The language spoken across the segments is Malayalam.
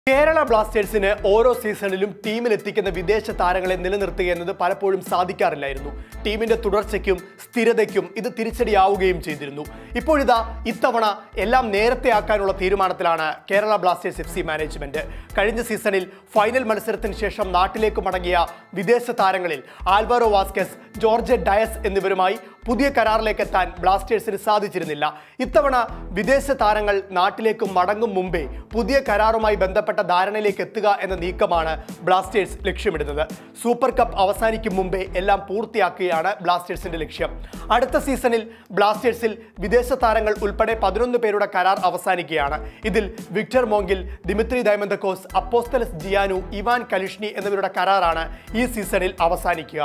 കേരള ബ്ലാസ്റ്റേഴ്സിന് ഓരോ സീസണിലും ടീമിലെത്തിക്കുന്ന വിദേശ താരങ്ങളെ നിലനിർത്തുക എന്നത് പലപ്പോഴും സാധിക്കാറില്ലായിരുന്നു ടീമിന്റെ തുടർച്ചയ്ക്കും സ്ഥിരതയ്ക്കും ഇത് തിരിച്ചടിയാവുകയും ചെയ്തിരുന്നു ഇപ്പോഴിതാ ഇത്തവണ എല്ലാം നേരത്തെ ആക്കാനുള്ള തീരുമാനത്തിലാണ് Kerala Blasters F C management കഴിഞ്ഞ സീസണിൽ ഫൈനൽ മത്സരത്തിന് ശേഷം നാട്ടിലേക്ക് മടങ്ങിയ വിദേശ താരങ്ങളിൽ ആൽവാരോ വാസ്കസ് ജോർജ് ഡയസ് എന്നിവരുമായി പുതിയ കരാറിലേക്ക് എത്താൻ ബ്ലാസ്റ്റേഴ്സിന് സാധിച്ചിരുന്നില്ല ഇത്തവണ വിദേശ താരങ്ങൾ നാട്ടിലേക്ക് മടങ്ങും മുമ്പേ പുതിയ കരാറുമായി ബന്ധപ്പെട്ട ധാരണയിലേക്ക് എത്തുക എന്ന നീക്കമാണ് ബ്ലാസ്റ്റേഴ്സ് ലക്ഷ്യമിടുന്നത് സൂപ്പർ കപ്പ് അവസാനിക്കും മുമ്പേ എല്ലാം പൂർത്തിയാക്കുകയാണ് ബ്ലാസ്റ്റേഴ്സിന്റെ ലക്ഷ്യം അടുത്ത സീസണിൽ ബ്ലാസ്റ്റേഴ്സിൽ വിദേശ താരങ്ങൾ ഉൾപ്പെടെ പതിനൊന്ന് പേരുടെ കരാർ അവസാനിക്കുകയാണ് ഇതിൽ Victor Mongil Dimitri Diamantakos Apostolos Giannou Ivan Kalyuzhnyi എന്നിവരുടെ കരാറാണ് ഈ സീസണിൽ അവസാനിക്കുക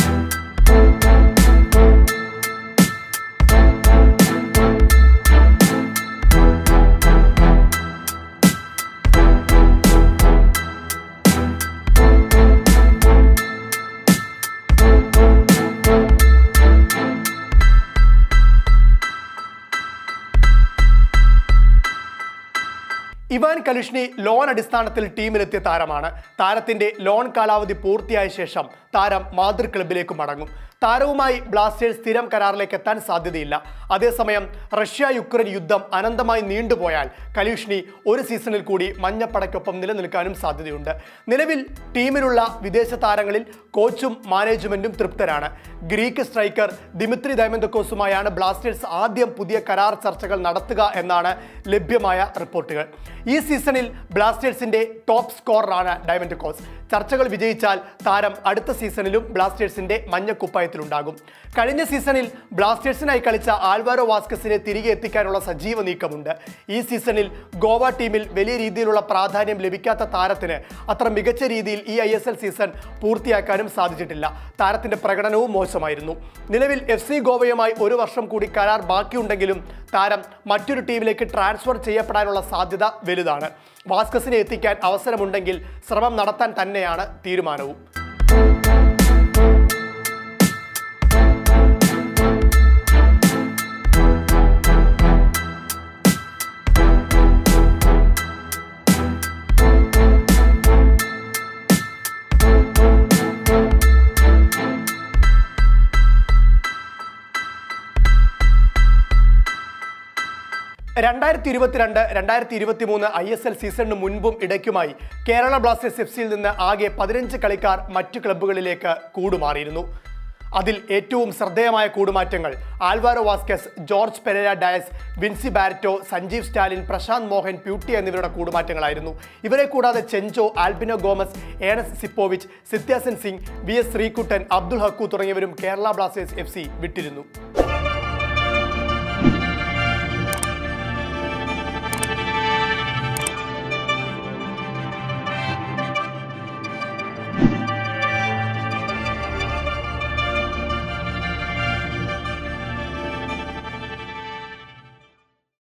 ഇവാൻ കലിഷ്നി ലോൺ അടിസ്ഥാനത്തിൽ ടീമിലെത്തിയ താരമാണ് താരത്തിന്റെ ലോൺ കാലാവധി പൂർത്തിയായ ശേഷം താരം മാതൃ ക്ലബിലേക്ക് മടങ്ങും താരവുമായി ബ്ലാസ്റ്റേഴ്സ് സ്ഥിരം കരാറിലേക്ക് എത്താൻ സാധ്യതയില്ല അതേസമയം റഷ്യ യുക്രൈൻ യുദ്ധം അനന്തമായി നീണ്ടുപോയാൽ കലീഷ്നി ഒരു സീസണിൽ കൂടി മഞ്ഞപ്പടയ്ക്കൊപ്പം നിലനിൽക്കാനും സാധ്യതയുണ്ട് നിലവിൽ ടീമിലുള്ള വിദേശ താരങ്ങളിൽ കോച്ചും മാനേജ്മെന്റും തൃപ്തരാണ് ഗ്രീക്ക് സ്ട്രൈക്കർ ദിമിത്രി ദൈമന്തക്കോസുമായാണ് ബ്ലാസ്റ്റേഴ്സ് ആദ്യം പുതിയ കരാർ ചർച്ചകൾ നടത്തുക എന്നാണ് ലഭ്യമായ റിപ്പോർട്ടുകൾ ഈ സീസണിൽ ബ്ലാസ്റ്റേഴ്സിന്റെ ടോപ്പ് സ്കോററാണ് ഡയമൻഡക്കോസ് ചർച്ചകൾ വിജയിച്ചാൽ താരം അടുത്ത സീസണിലും ബ്ലാസ്റ്റേഴ്സിന്റെ മഞ്ഞക്കുപ്പായത്തിലുണ്ടാകും കഴിഞ്ഞ സീസണിൽ ബ്ലാസ്റ്റേഴ്സിനായി കളിച്ച ആൽവാരോ വാസ്കസിനെ തിരികെ എത്തിക്കാനുള്ള സജീവ നീക്കമുണ്ട് ഈ സീസണിൽ ഗോവ ടീമിൽ വലിയ രീതിയിലുള്ള പ്രാധാന്യം ലഭിക്കാത്ത താരത്തിന് അത്ര മികച്ച രീതിയിൽ ഈ ഐ എസ് എൽ സീസൺ പൂർത്തിയാക്കാനും സാധിച്ചിട്ടില്ല താരത്തിന്റെ പ്രകടനവും മോശമായിരുന്നു നിലവിൽ എഫ് സി ഗോവയുമായി ഒരു വർഷം കൂടി കരാർ ബാക്കിയുണ്ടെങ്കിലും താരം മറ്റൊരു ടീമിലേക്ക് ട്രാൻസ്ഫർ ചെയ്യപ്പെടാനുള്ള സാധ്യത വലുതാണ് വാസ്കസിനെ എത്തിക്കാൻ അവസരമുണ്ടെങ്കിൽ ശ്രമം നടത്താൻ തന്നെയാണ് തീരുമാനവും രണ്ടായിരത്തി ഇരുപത്തിരണ്ട് രണ്ടായിരത്തി ഇരുപത്തി മൂന്ന് ഐ എസ് എൽ സീസണിന് മുൻപും ഇടയ്ക്കുമായി കേരള ബ്ലാസ്റ്റേഴ്സ് എഫ് സിയിൽ നിന്ന് ആകെ പതിനഞ്ച് കളിക്കാർ മറ്റു ക്ലബ്ബുകളിലേക്ക് കൂടുമാറിയിരുന്നു അതിൽ ഏറ്റവും ശ്രദ്ധേയമായ കൂടുമാറ്റങ്ങൾ Alvaro Vazquez Jorge Pereyra Diaz Vincy Barretto Sanjeev Stalin Prasanth Mohan Puitea എന്നിവരുടെ കൂടുമാറ്റങ്ങളായിരുന്നു ഇവരെ കൂടാതെ Chencho Albino Gomes Enes Sipovic Seityasen Singh V S Sreekuttan Abdul Hakku തുടങ്ങിയവരും കേരള ബ്ലാസ്റ്റേഴ്സ് എഫ് സി വിട്ടിരുന്നു